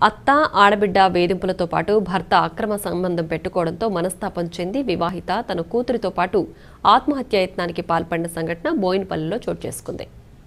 అత్త ఆడబిడ్డ వేధింపులతో పాటు భర్త అక్రమ సంబంధం పెట్టుకోవడంతో మనస్తాపం చెంది వివాహిత తన కూతురితో పాటు ఆత్మహత్యాయత్నానికి పాల్పడిన సంఘటన బోయినపల్లిలో చోటు చేసుకుంది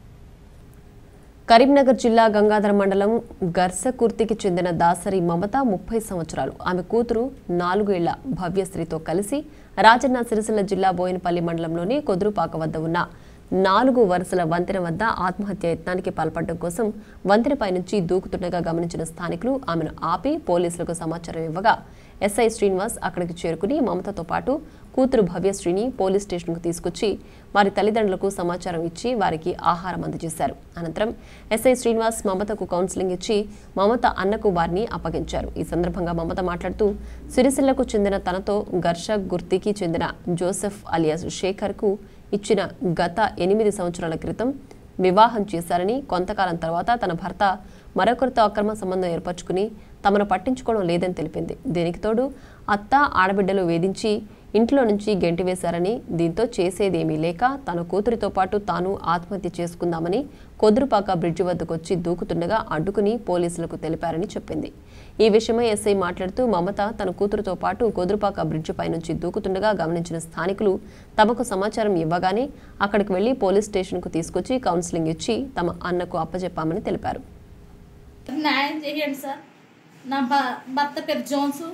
కరీంనగర్ జిల్లా గంగాధర మండలం గర్సకుర్తికి చెందిన దాసరి మమత ముప్పై సంవత్సరాలు ఆమె కూతురు నాలుగేళ్ల భవ్యశ్రీతో కలిసి రాజన్న సిరిసిల్ల జిల్లా బోయినపల్లి మండలంలోని కొదురుపాక వద్ద ఉన్న నాలుగు వరుసల వంతెన వద్ద ఆత్మహత్య యత్నానికి పాల్పడడం కోసం వంతెనపై నుంచి దూకుతుండగా గమనించిన స్థానికులు ఆమెను ఆపి పోలీసులకు సమాచారం ఇవ్వగా ఎస్ఐ శ్రీనివాస్ అక్కడికి చేరుకుని మమతతో పాటు కూతురు భవ్యశ్రీని పోలీస్ స్టేషన్కు తీసుకొచ్చి వారి తల్లిదండ్రులకు సమాచారం ఇచ్చి వారికి ఆహారం అందజేశారు అనంతరం ఎస్ఐ శ్రీనివాస్ మమతకు కౌన్సిలింగ్ ఇచ్చి మమత అన్నకు వారిని అప్పగించారు ఈ సందర్భంగా మమత మాట్లాడుతూ సిరిసిల్లకు చెందిన తనతో ఘర్షక్ గుర్తికి చెందిన జోసెఫ్ అలియాస్ శేఖర్కు ఇచ్చిన గత ఎనిమిది సంవత్సరాల క్రితం వివాహం చేశారని కొంతకాలం తర్వాత తన భర్త మరొకరితో అక్రమ సంబంధం ఏర్పరచుకుని తమను పట్టించుకోవడం లేదని తెలిపింది దీనికి తోడు అత్త ఆడబిడ్డలు వేధించి ఇంట్లో నుంచి గెంటివేశారని దీంతో చేసేదేమీ లేక తన కూతురితో పాటు తాను ఆత్మహత్య చేసుకుందామని కొద్రుపాక బ్రిడ్జి వద్దకు వచ్చి దూకుతుండగా అడ్డుకుని పోలీసులకు తెలిపారని చెప్పింది ఈ విషయమై ఎస్ఐ మాట్లాడుతూ మమత తన కూతురుతో పాటు కొదురుపాక బ్రిడ్జిపై నుంచి దూకుతుండగా గమనించిన స్థానికులు తమకు సమాచారం ఇవ్వగానే అక్కడికి వెళ్లి పోలీస్ స్టేషన్కు తీసుకొచ్చి కౌన్సిలింగ్ ఇచ్చి తమ అన్నకు అప్పచెప్పామని తెలిపారు న్యాయం చేయండి సార్ నా భ- భర్త పేరు Jones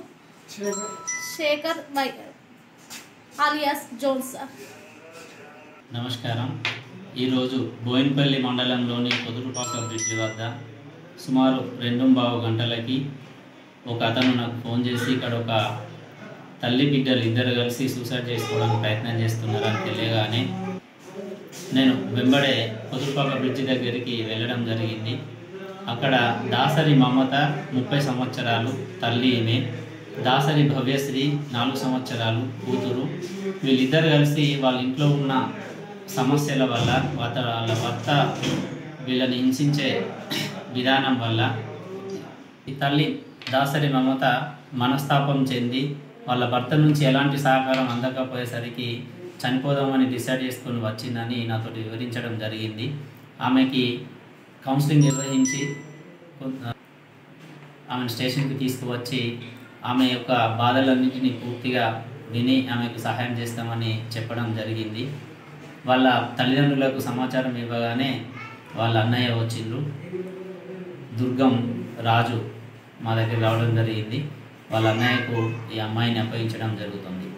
Shekhar Y alias Jones sir నమస్కారం ఈరోజు బోయినపల్లి మండలంలోని కుదురుపాక బ్రిడ్జి వద్ద సుమారు రెండు బావు గంటలకి ఒక అతను నాకు ఫోన్ చేసి ఇక్కడ ఒక తల్లి బిడ్డలు ఇద్దరు కలిసి సూసైడ్ చేసుకోవడానికి ప్రయత్నం చేస్తున్నారని తెలియగానే నేను వెంబడే కుదురుపాక బ్రిడ్జి దగ్గరికి వెళ్ళడం జరిగింది అక్కడ దాసరి మమత ముప్పై సంవత్సరాలు తల్లి ఈమె దాసరి భవ్యశ్రీ నాలుగు సంవత్సరాలు కూతురు వీళ్ళిద్దరు కలిసి వాళ్ళ ఇంట్లో ఉన్న సమస్యల వల్ల వాళ్ళ వాళ్ళ భర్త వీళ్ళని హింసించే విధానం వల్ల ఈ తల్లి దాసరి మమత మనస్తాపం చెంది వాళ్ళ భర్త నుంచి ఎలాంటి సహకారం అందకపోయేసరికి చనిపోదామని డిసైడ్ చేసుకొని వచ్చిందని నాతో వివరించడం జరిగింది ఆమెకి కౌన్సిలింగ్ నిర్వహించి కొంత- ఆమెను స్టేషన్కి తీసుకువచ్చి ఆమె యొక్క బాధలన్నింటినీ పూర్తిగా విని ఆమెకు సహాయం చేస్తామని చెప్పడం జరిగింది వాళ్ళ తల్లిదండ్రులకు సమాచారం ఇవ్వగానే వాళ్ళ అన్నయ్య వచ్చిండ్రు దుర్గం రాజు మా దగ్గర రావడం జరిగింది వాళ్ళ అన్నయ్యకు ఈ అమ్మాయిని అప్పగించడం జరుగుతుంది